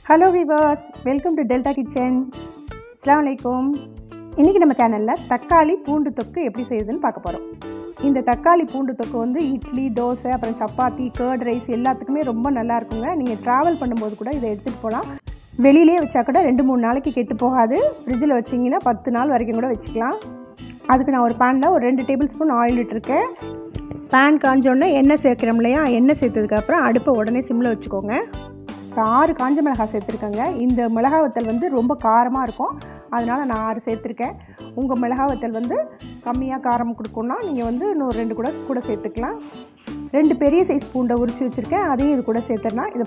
hello விவாஸ் welcome to Delta kitchen அஸ்லாம் வலைக்கும் இன்றைக்கி நம்ம சேனலில் தக்காளி பூண்டு தொக்கு எப்படி செய்யுதுன்னு பார்க்க போகிறோம் இந்த தக்காளி பூண்டு தொக்கு வந்து இட்லி தோசை அப்புறம் சப்பாத்தி கேர்ட் ரைஸ் எல்லாத்துக்குமே ரொம்ப நல்லா இருக்குங்க நீங்கள் ட்ராவல் பண்ணும்போது கூட இதை எடுத்துகிட்டு போகலாம் வெளியிலே வச்சா கூட ரெண்டு மூணு நாளைக்கு கெட்டு போகாது ஃப்ரிட்ஜில் வச்சிங்கன்னா பத்து நாள் வரைக்கும் கூட வச்சுக்கலாம் அதுக்கு நான் ஒரு பேனில் ஒரு ரெண்டு டேபிள் ஸ்பூன் ஆயில் விட்டுருக்கேன் பேன் காஞ்சோடனே எண்ணெய் சேர்க்குறோம் இல்லையா எண்ணெய் சேர்த்ததுக்கப்புறம் அடுப்பை உடனே சிம்மில் வச்சுக்கோங்க இப்போ ஆறு காஞ்ச மிளகாய் சேர்த்துருக்கேங்க இந்த மிளகா வத்தல் வந்து ரொம்ப காரமாக இருக்கும் அதனால் நான் ஆறு சேர்த்துருக்கேன் உங்கள் மிளகா வத்தல் வந்து கம்மியாக காரம் கொடுக்கணும்னா நீங்கள் வந்து இன்னொரு ரெண்டு கூட கூட சேர்த்துக்கலாம் ரெண்டு பெரிய சைஸ் பூண்டை உரிச்சு வச்சுருக்கேன் அதையும் இது கூட சேர்த்துடலாம் இதை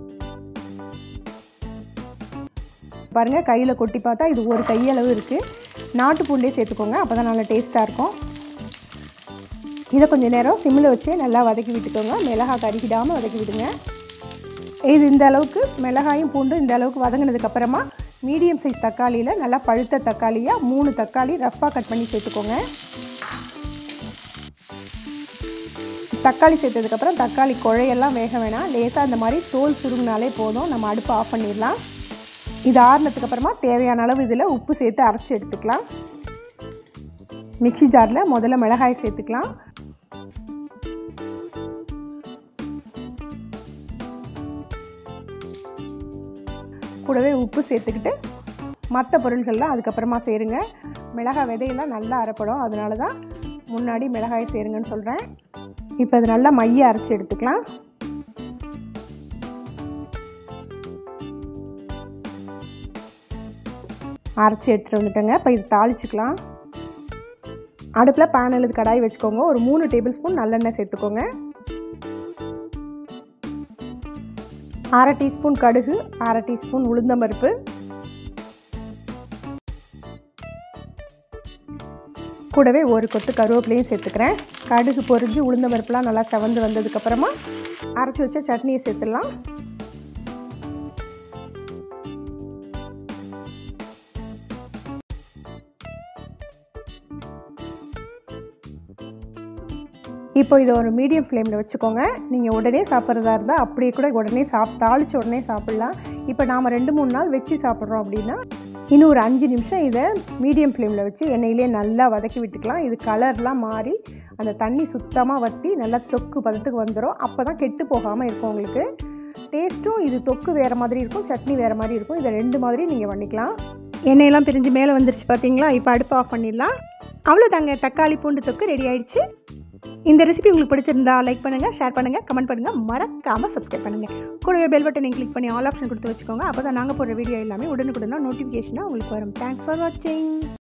பாருங்கள் கையில் கொட்டி பார்த்தா இது ஒரு கையளவு இருக்குது நாட்டு பூண்டே சேர்த்துக்கோங்க அப்போ தான் நல்லா டேஸ்ட்டாக இருக்கும் இதை கொஞ்சம் நேரம் சிம்மில் வச்சு நல்லா வதக்கி விட்டுக்கோங்க மிளகாய் கருகிடாமல் வதக்கி விடுங்க இது இந்த அளவுக்கு மிளகாயும் பூண்டும் இந்த அளவுக்கு வதங்கினதுக்கப்புறமா மீடியம் சைஸ் தக்காளியில் நல்லா பழுத்த தக்காளியாக மூணு தக்காளி ரஃப்பாக கட் பண்ணி சேர்த்துக்கோங்க தக்காளி சேர்த்ததுக்கப்புறம் தக்காளி குழையெல்லாம் வேக வேணாம் லேசாக இந்த மாதிரி தோல் சுருங்கினாலே போதும் நம்ம அடுப்பு ஆஃப் பண்ணிடலாம் இது ஆறுனதுக்கப்புறமா தேவையான அளவு இதில் உப்பு சேர்த்து அரைச்சி எடுத்துக்கலாம் மிக்சி ஜாரில் முதல்ல மிளகாய் சேர்த்துக்கலாம் கூடவே உப்பு சேர்த்துக்கிட்டு மற்ற பொருள்கள்லாம் அதுக்கப்புறமா சேருங்க மிளகாய் விதையெல்லாம் நல்லா அரைப்படும் அதனால தான் முன்னாடி மிளகாய் சேருங்கன்னு சொல்கிறேன் இப்போ அது நல்லா மைய அரைச்சி எடுத்துக்கலாம் அரைச்சி எடுத்துகிட்டு வந்துட்டேங்க இப்போ இது தாளிச்சுக்கலாம் அடுப்பில் பேன் அல்லது கடாய் வச்சுக்கோங்க ஒரு மூணு டேபிள் ஸ்பூன் நல்லெண்ணெய் சேர்த்துக்கோங்க அரை டீஸ்பூன் கடுகு அரை டீஸ்பூன் உளுந்தம்பருப்பு கூடவே ஒரு கொத்து கருவேப்பிலையும் சேர்த்துக்கிறேன் கடுகு பொரிஞ்சு உளுந்தம்பருப்புலாம் நல்லா செவந்து வந்ததுக்கப்புறமா அரைச்சி வச்ச சட்னியை சேர்த்துடலாம் இப்போ இதை ஒரு மீடியம் ஃப்ளேமில் வச்சுக்கோங்க நீங்கள் உடனே சாப்பிட்றதா இருந்தால் அப்படியே கூட உடனே சாப் தாளித்து உடனே சாப்பிட்லாம் இப்போ நாம் ரெண்டு மூணு நாள் வச்சு சாப்பிட்றோம் அப்படின்னா இன்னும் ஒரு அஞ்சு நிமிஷம் இதை மீடியம் ஃப்ளேமில் வச்சு எண்ணெயிலே நல்லா வதக்கி விட்டுக்கலாம் இது கலர்லாம் மாறி அந்த தண்ணி சுத்தமாக வற்றி நல்லா தொக்கு பதத்துக்கு வந்துடும் அப்போ தான் கெட்டு போகாமல் இருக்கும் உங்களுக்கு டேஸ்ட்டும் இது தொக்கு வேறு மாதிரி இருக்கும் சட்னி வேறு மாதிரி இருக்கும் இதை ரெண்டு மாதிரி நீங்கள் பண்ணிக்கலாம் எண்ணெயெல்லாம் பிரிஞ்சு மேலே வந்துருச்சு பார்த்தீங்களா இப்போ அடுப்பு ஆஃப் பண்ணிடலாம் அவ்வளோதாங்க தக்காளி பூண்டு தொக்கு ரெடி ஆயிடுச்சு இந்த ரெசிபி உங்களுக்கு பிடிச்சிருந்தா லைக் பண்ணுங்கள் ஷேர் பண்ணுங்கள் கமெண்ட் பண்ணுங்கள் மறக்காமல் சப்ஸ்கிரைப் பண்ணுங்கள் கூடவே பெல் பட்டனை கிளிக் பண்ணி ஆல் ஆப்ஷன் கொடுத்து வச்சுக்கோங்க அப்போ தான் நாங்கள் போடுற வீடியோ எல்லாமே உடனுக்குடன் நோட்டிஃபிகேஷனாக உங்களுக்கு வரும் தேங்க்ஸ் ஃபார் வாட்சிங்